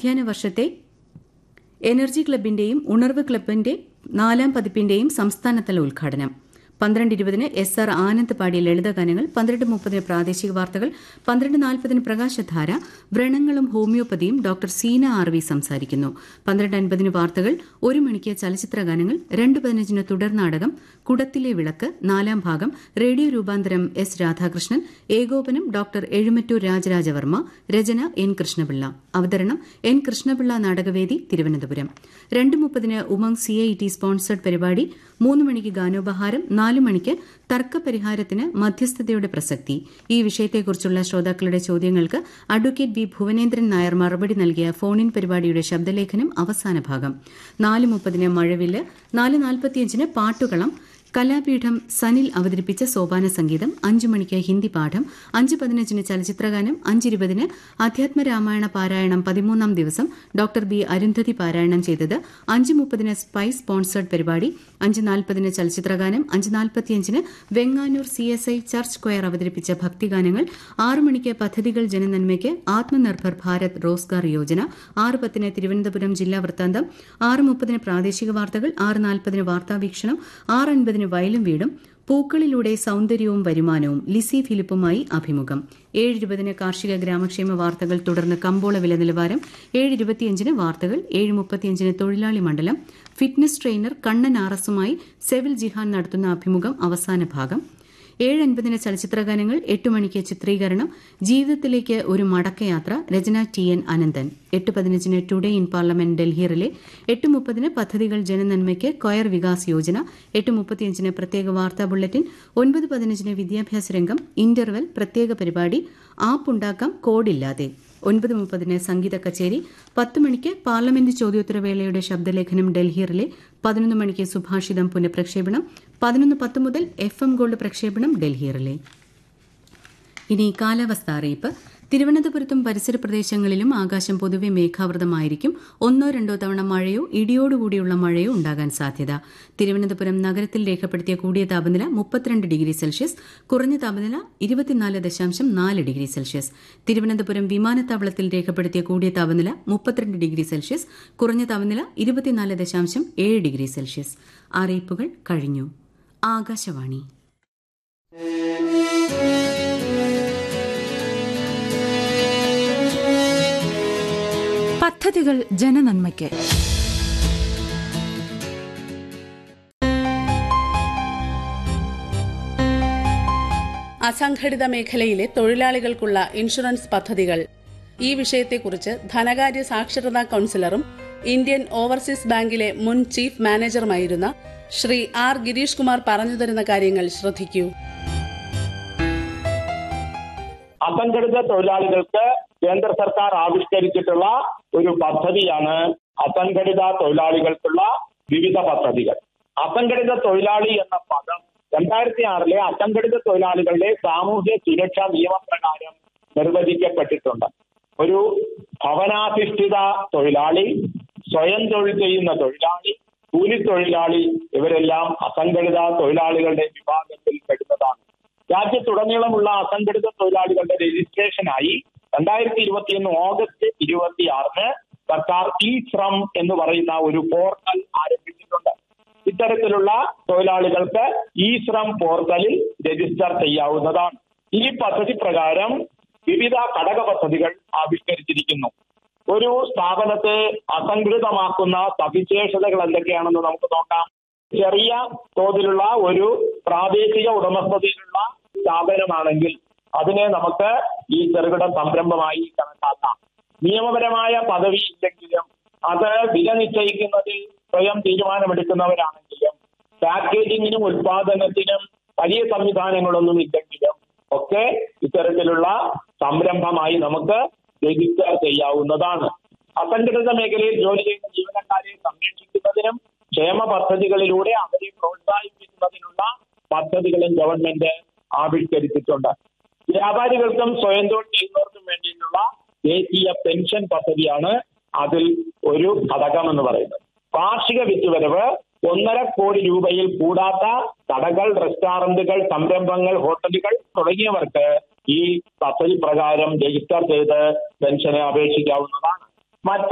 അധ്യയന വർഷത്തെ എനർജി ക്ലബിന്റെയും ഉണർവ് ക്ലബിന്റെ നാലാം പതിപ്പിന്റെയും സംസ്ഥാനതല ഉദ്ഘാടനം പന്ത്രണ്ട് ഇരുപതിന് എസ് ആർ ആനന്ദ് പാടിയ ലളിതഗാനങ്ങൾ പന്ത്രണ്ട് മുപ്പതിന് പ്രാദേശിക വാർത്തകൾ പന്ത്രണ്ട് നാൽപ്പതിന് പ്രകാശധാര വ്രണങ്ങളും ഹോമിയോപ്പതിയും ഡോക്ടർ സീന ആർ വി സംസാരിക്കുന്നു പന്ത്രണ്ട് അൻപതിന് വാർത്തകൾ ഒരു മണിക്ക് ചലച്ചിത്ര ഗാനങ്ങൾ രണ്ട് പതിനഞ്ചിന് തുടർ നാടകം കുടത്തിലെ വിളക്ക് നാലാം ഭാഗം റേഡിയോ രൂപാന്തരം എസ് രാധാകൃഷ്ണൻ ഏകോപനം ഡോക്ടർ എഴുമറ്റൂർ രാജരാജവർമ്മ രചന എൻ കൃഷ്ണപിള്ള അവതരണം എൻ കൃഷ്ണപിള്ള നാടകവേദി തിരുവനന്തപുരം രണ്ട് മുപ്പതിന് Umang C I T sponsored പരിപാടി മൂന്ന് മണിക്ക് ഗാനോപഹാരം നാല് മണിക്ക് തർക്കപരിഹാരത്തിന് മധ്യസ്ഥതയുടെ പ്രസക്തി ഈ വിഷയത്തെക്കുറിച്ചുള്ള ശ്രോതാക്കളുടെ ചോദ്യങ്ങൾക്ക് അഡ്വക്കേറ്റ് വി ഭുവനേന്ദ്രൻ നായർ മറുപടി നൽകിയ ഫോൺ ഇൻ പരിപാടിയുടെ ശബ്ദലേഖനം അവസാന ഭാഗം നാല് മുപ്പതിന് മഴവില്ല് നാല് നാൽപ്പത്തിയഞ്ചിന് പാട്ടുകളം കലാപീഠം സനിൽ അവതരിപ്പിച്ച സോപാന സംഗീതം അഞ്ചു മണിക്ക് ഹിന്ദി പാഠം അഞ്ച് പതിനഞ്ചിന് ചലച്ചിത്രഗാനം അഞ്ചിരുപതിന് അധ്യാത്മരാമായണ പാരായണം പതിമൂന്നാം ദിവസം ഡോക്ടർ ബി അരുന്ധതി പാരായണം ചെയ്തത് അഞ്ച് മുപ്പതിന് സ്പൈസ് സ്പോൺസേഡ് പരിപാടി അഞ്ച് നാൽപ്പതിന് ചലച്ചിത്രഗാനം അഞ്ച് നാൽപ്പത്തിയഞ്ചിന് Venganoor C S I church square അവതരിപ്പിച്ച ഭക്തിഗാനങ്ങൾ ആറ് മണിക്ക് പദ്ധതികൾ ജനനന്മയ്ക്ക് ആത്മനിർഭർ ഭാരത് റോസ്ഗാർ യോജന ആറ് പത്തിന് തിരുവനന്തപുരം ജില്ലാ വൃത്താന്തം ആറ് മുപ്പതിന് പ്രാദേശിക വാർത്തകൾ ആറ് നാൽപ്പതിന് വാർത്താവീക്ഷണം ആറ് അൻപതിന് വയലും വീടും പൂക്കളിലൂടെ സൌന്ദര്യവും വരുമാനവും ലിസി ഫിലിപ്പുമായി അഭിമുഖം ഏഴ് ഇരുപതിന് കാർഷിക ഗ്രാമക്ഷേമ വാർത്തകൾ തുടർന്ന് കമ്പോള വില നിലവാരം ഏഴ് ഇരുപത്തിയഞ്ചിന് വാർത്തകൾ ഏഴ് മുപ്പത്തിയഞ്ചിന് തൊഴിലാളി മണ്ഡലം ഫിറ്റ്നസ് ട്രെയിനർ കണ്ണൻ ആറസുമായി സെവിൽ ജിഹാൻ നടത്തുന്ന അഭിമുഖം അവസാന ഭാഗം ഏഴ് അൻപതിന് ചലച്ചിത്രഗാനങ്ങൾ എട്ട് മണിക്ക് ചിത്രീകരണം ജീവിതത്തിലേക്ക് ഒരു മടക്കയാത്ര രചന ടി എൻ അനന്തൻ എട്ട് പതിനഞ്ചിന് today in parliament Delhi relay എട്ട് മുപ്പതിന് പദ്ധതികൾ ജനനന്മയ്ക്ക് കൊയർ വികാസ് യോജന എട്ട് മുപ്പത്തിയഞ്ചിന് പ്രത്യേക വാർത്താ ബുള്ളറ്റിൻ ഒൻപത് പതിനഞ്ചിന് വിദ്യാഭ്യാസ രംഗം ഇന്റർവെൽ പ്രത്യേക പരിപാടി ആപ്പ് ഉണ്ടാക്കാം കോഡില്ലാതെ ഒൻപത് മുപ്പതിന് സംഗീത കച്ചേരി പത്ത് മണിക്ക് പാർലമെന്റ് ചോദ്യോത്തരവേളയുടെ ശബ്ദലേഖനം ഡൽഹി റിലേ പതിനൊന്ന് മണിക്ക് സുഭാഷിതം പുനഃപ്രക്ഷേപണം പതിനൊന്ന് പത്ത് മുതൽ എഫ് എം ഗോൾഡ് പ്രക്ഷേപണം ഡൽഹി റിലേ ഇനി കാലാവസ്ഥ അറിയിപ്പ് തിരുവനന്തപുരത്തും പരിസര പ്രദേശങ്ങളിലും ആകാശം പൊതുവെ മേഘാവൃതമായിരിക്കും ഒന്നോ രണ്ടോ തവണ മഴയോ ഇടിയോടുകൂടിയുള്ള മഴയോ ഉണ്ടാകാൻ സാധ്യത തിരുവനന്തപുരം നഗരത്തിൽ രേഖപ്പെടുത്തിയ കൂടിയ താപനില മുപ്പത്തിരണ്ട് ഡിഗ്രി സെൽഷ്യസ് കുറഞ്ഞ താപനില ഇരുപത്തിനാല് ദശാംശം നാല് ഡിഗ്രി സെൽഷ്യസ് തിരുവനന്തപുരം വിമാനത്താവളത്തിൽ രേഖപ്പെടുത്തിയ കൂടിയ താപനില മുപ്പത്തിരണ്ട് ഡിഗ്രി സെൽഷ്യസ് കുറഞ്ഞ താപനില ഇരുപത്തിനാല് ദശാംശം ഏഴ് ഡിഗ്രി സെൽഷ്യസ് അറിയിപ്പുകൾ കഴിഞ്ഞു ആകാശവാണി പദ്ധതികൾ ജനനന്മയ്ക്ക് അസംഘടിത മേഖലയിലെ തൊഴിലാളികൾക്കുള്ള ഇൻഷുറൻസ് പദ്ധതികൾ ഈ വിഷയത്തെക്കുറിച്ച് ധനകാര്യ സാക്ഷരതാ കൌൺസിലറും ഇന്ത്യൻ ഓവർസീസ് ബാങ്കിലെ മുൻ ചീഫ് മാനേജറുമായിരുന്ന ശ്രീ ആർ ഗിരീഷ് കുമാർ പറഞ്ഞു തരുന്ന കാര്യങ്ങൾ ശ്രദ്ധിക്കൂ അസംഘടിത തൊഴിലാളികൾക്ക് കേന്ദ്ര സർക്കാർ ആവിഷ്കരിച്ചിട്ടുള്ള ഒരു പദ്ധതിയാണ് അസംഘടിത തൊഴിലാളികൾക്കുള്ള വിവിധ പദ്ധതികൾ അസംഘടിത തൊഴിലാളി എന്ന പദം രണ്ടായിരത്തി ആറിലെ അസംഘടിത തൊഴിലാളികളുടെ സാമൂഹ്യ സുരക്ഷാ നിയമപ്രകാരം നിർവചിക്കപ്പെട്ടിട്ടുണ്ട് ഒരു ഭവനാധിഷ്ഠിത തൊഴിലാളി സ്വയം തൊഴിൽ ചെയ്യുന്ന തൊഴിലാളി കൂലിത്തൊഴിലാളി ഇവരെല്ലാം അസംഘടിത തൊഴിലാളികളുടെ വിഭാഗത്തിൽ പെടുന്നതാണ് രാജ്യത്തുടനീളമുള്ള അസംഘടിത തൊഴിലാളികളുടെ രജിസ്ട്രേഷനായി രണ്ടായിരത്തി ഇരുപത്തിയൊന്ന് ഓഗസ്റ്റ് ഇരുപത്തി ആറിന് സർക്കാർ ഇ ശ്രം എന്ന് പറയുന്ന ഒരു പോർട്ടൽ ആരംഭിച്ചിട്ടുണ്ട് ഇത്തരത്തിലുള്ള തൊഴിലാളികൾക്ക് ഇ ശ്രം പോർട്ടലിൽ രജിസ്റ്റർ ചെയ്യാവുന്നതാണ് ഈ പദ്ധതി പ്രകാരം വിവിധ ഘടക പദ്ധതികൾ ആവിഷ്കരിച്ചിരിക്കുന്നു ഒരു സ്ഥാപനത്തെ അസംഘടിതമാക്കുന്ന സവിശേഷതകൾ എന്തൊക്കെയാണെന്ന് നമുക്ക് നോക്കാം ചെറിയ തോതിലുള്ള ഒരു പ്രാദേശിക ഉടമസ്ഥതയിലുള്ള സ്ഥാപനമാണെങ്കിൽ അതിനെ നമുക്ക് ഈ ചെറുകിട സംരംഭമായി കണക്കാക്കാം നിയമപരമായ പദവി ഇല്ലെങ്കിലും അത് വില നിശ്ചയിക്കുന്നതിൽ സ്വയം തീരുമാനമെടുക്കുന്നവരാണെങ്കിലും പാക്കേജിങ്ങിനും ഉൽപാദനത്തിനും വലിയ സംവിധാനങ്ങളൊന്നും ഇല്ലെങ്കിലും ഒക്കെ ഇത്തരത്തിലുള്ള സംരംഭമായി നമുക്ക് രജിസ്റ്റർ ചെയ്യാവുന്നതാണ് അസംഘടിത മേഖലയിൽ ജോലി ചെയ്യുന്ന ജീവനക്കാരെ സംരക്ഷിക്കുന്നതിനും ക്ഷേമ പദ്ധതികളിലൂടെ അവരെ പ്രോത്സാഹിപ്പിക്കുന്നതിനുള്ള പദ്ധതികളും ഗവൺമെന്റ് ആവിഷ്കരിച്ചിട്ടുണ്ട് വ്യാപാരികൾക്കും സ്വയം തൊഴിൽ ചെയ്യുന്നവർക്കും വേണ്ടിയിട്ടുള്ള ദേശീയ പെൻഷൻ പദ്ധതിയാണ് അതിൽ ഒരു ഘടകം എന്ന് പറയുന്നത് വാർഷിക വിറ്റുവരവ് ഒന്നര കോടി രൂപയിൽ കൂടാത്ത കടകൾ റെസ്റ്റോറന്റുകൾ സംരംഭങ്ങൾ ഹോട്ടലുകൾ തുടങ്ങിയവർക്ക് ഈ പദ്ധതി പ്രകാരം രജിസ്റ്റർ ചെയ്ത് പെൻഷന് അപേക്ഷിക്കാവുന്നതാണ് മറ്റ്